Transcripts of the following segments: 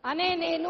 అనే నేను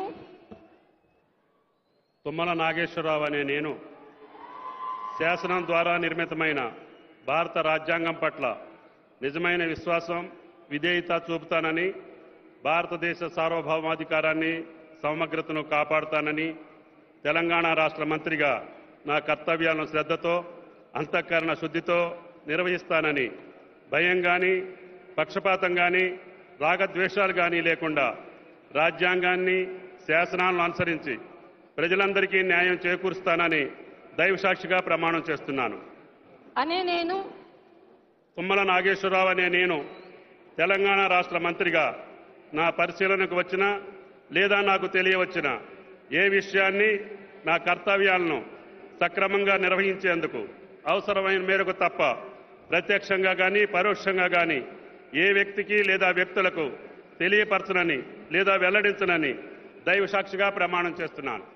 తుమ్మల నాగేశ్వరరావు అనే నేను శాసనం ద్వారా నిర్మితమైన భారత రాజ్యాంగం పట్ల నిజమైన విశ్వాసం విధేయత చూపుతానని భారతదేశ సార్వభౌమాధికారాన్ని సమగ్రతను కాపాడుతానని తెలంగాణ రాష్ట్ర మంత్రిగా నా కర్తవ్యాలను శ్రద్ధతో అంతఃకరణ శుద్ధితో నిర్వహిస్తానని భయం కానీ పక్షపాతం కానీ రాగద్వేషాలు కానీ లేకుండా రాజ్యాంగాన్ని శాసనాలను అనుసరించి ప్రజలందరికీ న్యాయం చేకూరుస్తానని దైవసాక్షిగా ప్రమాణం చేస్తున్నాను అనే నేను తుమ్మల నాగేశ్వరరావు అనే నేను తెలంగాణ రాష్ట్ర మంత్రిగా నా పరిశీలనకు వచ్చిన లేదా నాకు తెలియవచ్చిన ఏ విషయాన్ని నా కర్తవ్యాలను సక్రమంగా నిర్వహించేందుకు అవసరమైన మేరకు తప్ప ప్రత్యక్షంగా కానీ పరోక్షంగా కానీ ఏ వ్యక్తికి లేదా వ్యక్తులకు తెలియపరచనని లేదా వెల్లడించనని దైవ సాక్షిగా ప్రమాణం చేస్తున్నాను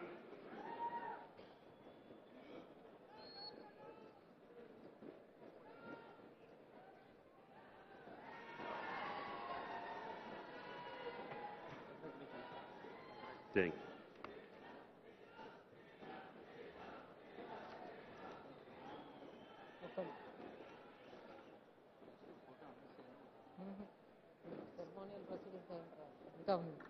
థ్యాంక్ యూ ceremonial proceedings ఇంకా ఉంది